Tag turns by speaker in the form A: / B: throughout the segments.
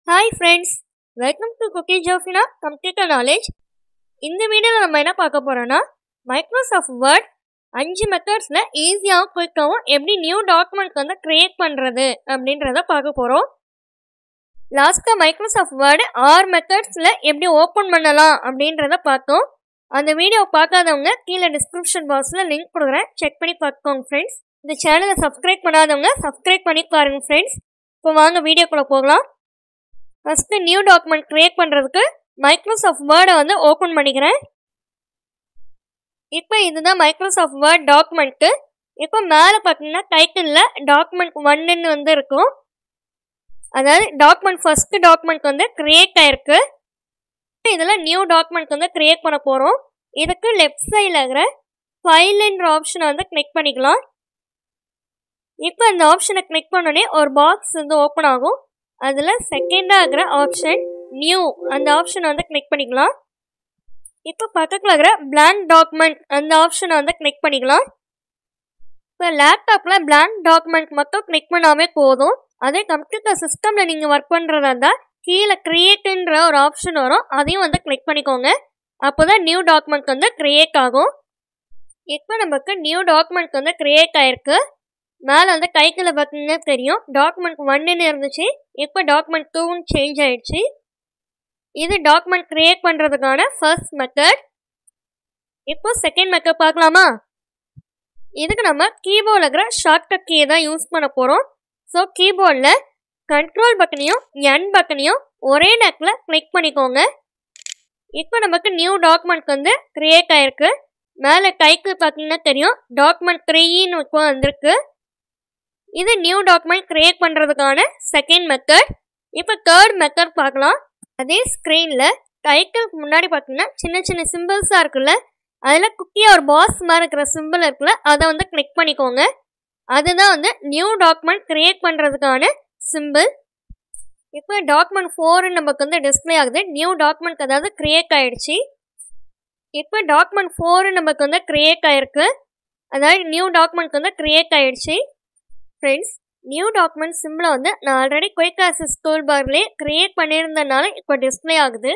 A: hi friends welcome to Cookie Jofina computer knowledge இந்த வீடியோவில் நம்ம என்ன பார்க்க போகிறோன்னா மைக்ரோசாஃப்ட் வேர்ட் அஞ்சு மெத்தட்ஸில் ஈஸியாகவும் குயிக்காகவும் எப்படி நியூ டாக்குமெண்ட் வந்து க்ரியேட் பண்ணுறது அப்படின்றத பார்க்க போகிறோம் லாஸ்ட்டாக மைக்ரோசாஃப்ட் வேர்டு ஆறு மெத்தட்ஸில் எப்படி ஓப்பன் பண்ணலாம் அப்படின்றத பார்த்தோம் அந்த வீடியோ பார்க்காதவங்க கீழே டிஸ்கிரிப்ஷன் பாக்ஸில் லிங்க் கொடுக்குறேன் செக் பண்ணி பார்த்துக்கோங்க ஃப்ரெண்ட்ஸ் இந்த சேனலை சப்ஸ்கிரைப் பண்ணாதவங்க சப்ஸ்கிரைப் பண்ணி பாருங்க ஃப்ரெண்ட்ஸ் இப்போ வாங்க வீடியோக்குள்ளே போகலாம் ஃபஸ்ட்டு நியூ டாக்குமெண்ட் க்ரியேட் பண்ணுறதுக்கு மைக்ரோசாஃப்ட் வேர்டை வந்து ஓப்பன் பண்ணிக்கிறேன் இப்போ இதுதான் மைக்ரோசாஃப்ட் வேர்ட் டாக்குமெண்ட்டு இப்போ மேலே பார்த்தீங்கன்னா டைட்டிலில் டாக்குமெண்ட் ஒன்னுன்னு வந்து இருக்கும் அதாவது டாக்குமெண்ட் ஃபஸ்ட்டு டாக்குமெண்ட் வந்து க்ரியேட் ஆயிருக்கு இதில் நியூ டாக்குமெண்ட் வந்து க்ரியேட் பண்ண போகிறோம் இதுக்கு லெஃப்ட் சைடில் இருக்கிற ஃபைல்ன்ற ஆப்ஷனை வந்து கிளிக் பண்ணிக்கலாம் இப்போ இந்த ஆப்ஷனை கிளிக் பண்ணோடனே ஒரு பாக்ஸ் வந்து ஓப்பன் ஆகும் அதில் செகண்டாக இருக்கிற ஆப்ஷன் நியூ அந்த ஆப்ஷனை வந்து கிளிக் பண்ணிக்கலாம் இப்போ பக்கத்தில் இருக்கிற பிளாங்க் டாக்குமெண்ட் அந்த ஆப்ஷனை வந்து கிளிக் பண்ணிக்கலாம் இப்போ லேப்டாப்பில் பிளாங்க் டாக்குமெண்ட் மட்டும் கிளிக் பண்ணாமே போதும் அதே கம்ப்யூட்டர் சிஸ்டமில் நீங்கள் ஒர்க் பண்ணுறதா இருந்தால் கீழே க்ரியேட்டுன்ற ஒரு ஆப்ஷன் வரும் அதையும் வந்து கிளிக் பண்ணிக்கோங்க அப்போ தான் நியூ டாக்குமெண்ட் வந்து க்ரியேட் ஆகும் இப்போ நமக்கு நியூ டாக்குமெண்ட் வந்து க்ரியேட் ஆயிருக்கு மேலே வந்து கைக்குள்ள பார்த்தீங்கன்னா தெரியும் டாக்குமெண்ட் ஒன்னுன்னு இருந்துச்சு இப்போ டாக்குமெண்ட் டூன்னு சேஞ்ச் ஆயிடுச்சு இது டாக்குமெண்ட் க்ரியேட் பண்ணுறதுக்கான ஃபர்ஸ்ட் மெத்தட் இப்போ செகண்ட் மெத்தட் பார்க்கலாமா இதுக்கு நம்ம கீபோர்டில் இருக்கிற ஷார்ட்கட் கீயை தான் யூஸ் பண்ண போகிறோம் ஸோ கீபோர்டில் கண்ட்ரோல் பட்டனையும் என் பட்டனையும் ஒரே நேக்கில் கிளிக் பண்ணிக்கோங்க இப்போ நமக்கு நியூ டாக்குமெண்ட் வந்து க்ரியேட் ஆயிருக்கு மேலே கைக்கு பார்த்தீங்கன்னா தெரியும் டாக்குமெண்ட் த்ரீன்னு இப்போ வந்திருக்கு இது நியூ டாக்குமெண்ட் க்ரியேட் பண்ணுறதுக்கான செகண்ட் மெத்தட் இப்போ தேர்ட் மெத்தட் பார்க்கலாம் அதே ஸ்க்ரீனில் டைட்டிலுக்கு முன்னாடி பார்த்தீங்கன்னா சின்ன சின்ன சிம்பிள்ஸாக இருக்குல்ல அதில் குட்டியாக ஒரு பாஸ் மாதிரி இருக்கிற சிம்பிள் இருக்குல்ல அதை வந்து கிளிக் பண்ணிக்கோங்க அதுதான் வந்து நியூ டாக்குமெண்ட் க்ரியேட் பண்ணுறதுக்கான சிம்பிள் இப்போ டாக்குமெண்ட் ஃபோர் நமக்கு வந்து டிஸ்பிளே ஆகுது நியூ டாக்குமெண்ட் அதாவது க்ரியேட் ஆகிடுச்சு இப்போ டாக்குமெண்ட் ஃபோர் நமக்கு வந்து க்ரியேட் ஆகிருக்கு அதாவது நியூ டாக்குமெண்ட் வந்து க்ரியேட் ஆகிடுச்சு ஃப்ரெண்ட்ஸ் நியூ டாக்குமெண்ட் சிம்பிளை வந்து நான் ஆல்ரெடி குயிக் ஆக்சஸ் டூல் பார்லேயே க்ரியேட் பண்ணியிருந்தனால இப்போ டிஸ்பிளே ஆகுது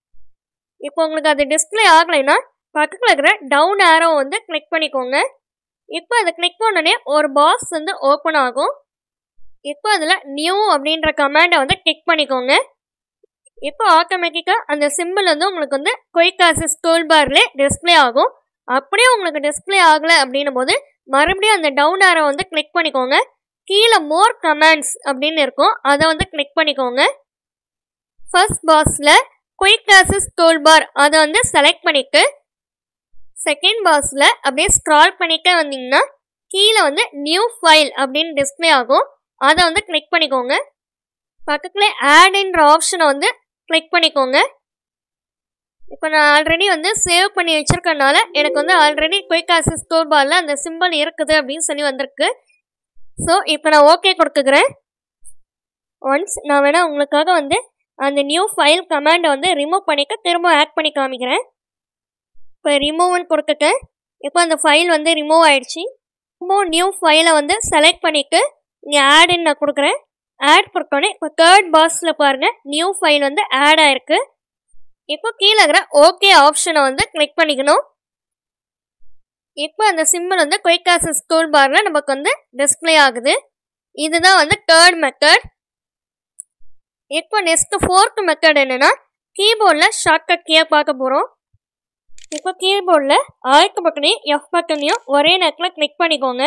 A: இப்போ உங்களுக்கு அது டிஸ்பிளே ஆகலைன்னா பக்கத்தில் இருக்கிற டவுன் ஆரோ வந்து கிளிக் பண்ணிக்கோங்க இப்போ அதை கிளிக் பண்ணோடனே ஒரு பாக்ஸ் வந்து ஓப்பன் ஆகும் இப்போ அதில் நியூ அப்படின்ற கமாண்டை வந்து கிளிக் பண்ணிக்கோங்க இப்போ ஆட்டோமேட்டிக்காக அந்த சிம்பிள் வந்து உங்களுக்கு வந்து குயிக் ஆக்சஸ் டூல் பார்லேயே டிஸ்பிளே ஆகும் அப்படியே உங்களுக்கு டிஸ்பிளே ஆகலை அப்படின்னும் போது மறுபடியும் அந்த டவுன் ஆரோ வந்து கிளிக் பண்ணிக்கோங்க கீழே மோர் கமெண்ட்ஸ் அப்படின்னு இருக்கும் அதை வந்து கிளிக் பண்ணிக்கோங்க ஃபர்ஸ்ட் பாக்ஸில் குயிக் ஆக்சஸ் டூல் பார் அதை வந்து செலக்ட் பண்ணிட்டு செகண்ட் பாக்ஸில் அப்படியே ஸ்க்ரால் பண்ணிட்டே வந்தீங்கன்னா கீழே வந்து நியூ ஃபைல் அப்படின்னு டிஸ்பிளே ஆகும் அதை வந்து கிளிக் பண்ணிக்கோங்க பக்கத்தில் ஆட்ன்ற ஆப்ஷனை வந்து கிளிக் பண்ணிக்கோங்க இப்போ நான் ஆல்ரெடி வந்து சேவ் பண்ணி வச்சுருக்கனால எனக்கு வந்து ஆல்ரெடி குயிக் ஆக்சஸ் ஸ்டோர் பாரில் அந்த சிம்பிள் இருக்குது அப்படின்னு சொல்லி வந்திருக்கு ஸோ இப்போ நான் ஓகே கொடுத்துக்கிறேன் ஒன்ஸ் நான் வேணால் உங்களுக்காக வந்து அந்த நியூ ஃபைல் கமாண்டை வந்து ரிமூவ் பண்ணிக்க திரும்ப ஆட் பண்ணி காமிக்கிறேன் இப்போ ரிமூவ்னு கொடுத்துட்டேன் இப்போ அந்த ஃபைல் வந்து ரிமூவ் ஆயிடுச்சு திரும்ப நியூ ஃபைலை வந்து செலக்ட் பண்ணிவிட்டு இங்கே ஆடுன்னு நான் கொடுக்குறேன் ஆட் கொடுத்தோன்னே இப்போ தேர்ட் பாக்ஸில் பாருங்கள் நியூ ஃபைல் வந்து ஆட் ஆயிருக்கு இப்போ கீழே இருக்கிற ஓகே ஆப்ஷனை வந்து கிளிக் பண்ணிக்கணும் இப்போ அந்த சிம்பிள் வந்து குயிக் ஆக்சஸ் டூல் பாரில் நமக்கு வந்து டிஸ்பிளே ஆகுது இதுதான் வந்து தேர்ட் மெத்தட் இப்போ நெக்ஸ்ட் ஃபோர்த் மெத்தட் என்னன்னா கீபோர்டில் ஷார்ட்கட் கீயை பார்க்க போகிறோம் இப்போ கீபோர்டில் ஆய்க்கு பட்டனையும் எஃப் பட்டனையும் ஒரே நேரத்தில் கிளிக் பண்ணிக்கோங்க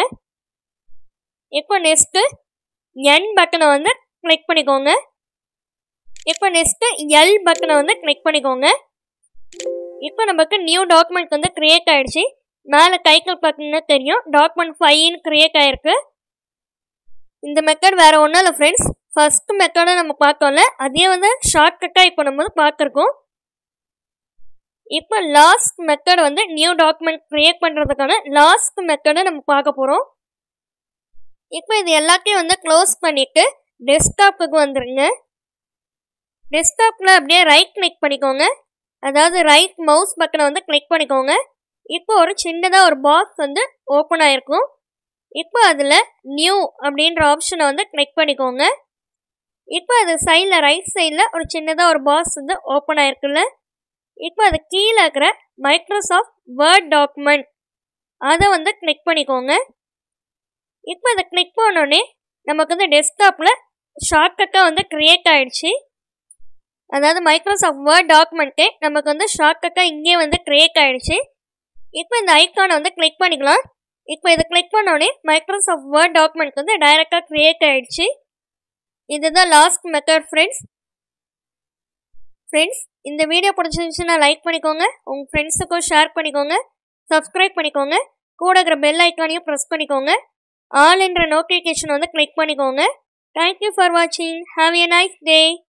A: இப்போ நெக்ஸ்ட்டு என் பட்டனை வந்து கிளிக் பண்ணிக்கோங்க இப்போ நெக்ஸ்ட்டு எல் பட்டனை வந்து கிளிக் பண்ணிக்கோங்க இப்போ நமக்கு நியூ டாக்குமெண்ட் வந்து க்ரியேட் ஆகிடுச்சு மேலே கைகள் பார்த்தீங்கன்னா தெரியும் டாக்குமெண்ட் ஃபைவ்னு க்ரியேட் ஆகிருக்கு இந்த மெத்தட் வேறு ஒன்றும் இல்லை ஃப்ரெண்ட்ஸ் ஃபஸ்ட் மெத்தடை நம்ம பார்த்தோம்ல அதே வந்து ஷார்ட்கட்டாக இப்போ நம்ம வந்து பார்த்துருக்கோம் இப்போ லாஸ்ட் மெத்தட் வந்து நியூ டாக்குமெண்ட் க்ரியேட் பண்ணுறதுக்கான லாஸ்ட் மெத்தடை நம்ம பார்க்க போகிறோம் இப்போ இது எல்லாத்தையும் வந்து க்ளோஸ் பண்ணிவிட்டு டெஸ்க்டாப்புக்கு வந்துடுங்க டெஸ்க்டாப்பில் அப்படியே ரைட் கிளிக் பண்ணிக்கோங்க அதாவது ரைட் மவுஸ் பட்டனை வந்து கிளிக் பண்ணிக்கோங்க இப்போ ஒரு சின்னதாக ஒரு பாக்ஸ் வந்து ஓப்பன் ஆகிருக்கும் இப்போ அதில் நியூ அப்படின்ற ஆப்ஷனை வந்து கிளிக் பண்ணிக்கோங்க இப்போ அது சைடில் ரைட் சைடில் ஒரு சின்னதாக ஒரு பாக்ஸ் வந்து ஓப்பன் ஆயிருக்குல்ல இப்போ அது கீழே இருக்கிற மைக்ரோசாஃப்ட் வேர்ட் டாக்குமெண்ட் அதை வந்து கிளிக் பண்ணிக்கோங்க இப்போ அதை கிளிக் பண்ணோடனே நமக்கு வந்து டெஸ்க்டாப்பில் ஷார்ட்கட்டாக வந்து க்ரியேட் ஆயிடுச்சு அதாவது மைக்ரோசாஃப்ட் வேர்ட் டாக்குமெண்ட்டே நமக்கு வந்து ஷார்ட்கட்டாக இங்கே வந்து க்ரியேட் ஆயிடுச்சு இப்போ இந்த ஐக்கானை வந்து கிளிக் பண்ணிக்கலாம் இப்போ இதை கிளிக் பண்ணோடனே மைக்ரோசாஃப்ட் வேர்ட் டாக்குமெண்ட் வந்து டைரெக்டாக க்ரியேட் ஆயிடுச்சு இதுதான் லாஸ்ட் மெத்தட் ஃப்ரெண்ட்ஸ் ஃப்ரெண்ட்ஸ் இந்த வீடியோ பிடிச்சிருந்துச்சுன்னா லைக் பண்ணிக்கோங்க உங்கள் ஃப்ரெண்ட்ஸுக்கும் ஷேர் பண்ணிக்கோங்க சப்ஸ்கிரைப் பண்ணிக்கோங்க கூட இருக்கிற பெல் ஐக்கானையும் ப்ரெஸ் பண்ணிக்கோங்க ஆல் என்ற நோட்டிஃபிகேஷன் வந்து கிளிக் பண்ணிக்கோங்க தேங்க்யூ ஃபார் வாட்சிங் ஹாவ் எ நைஸ் டே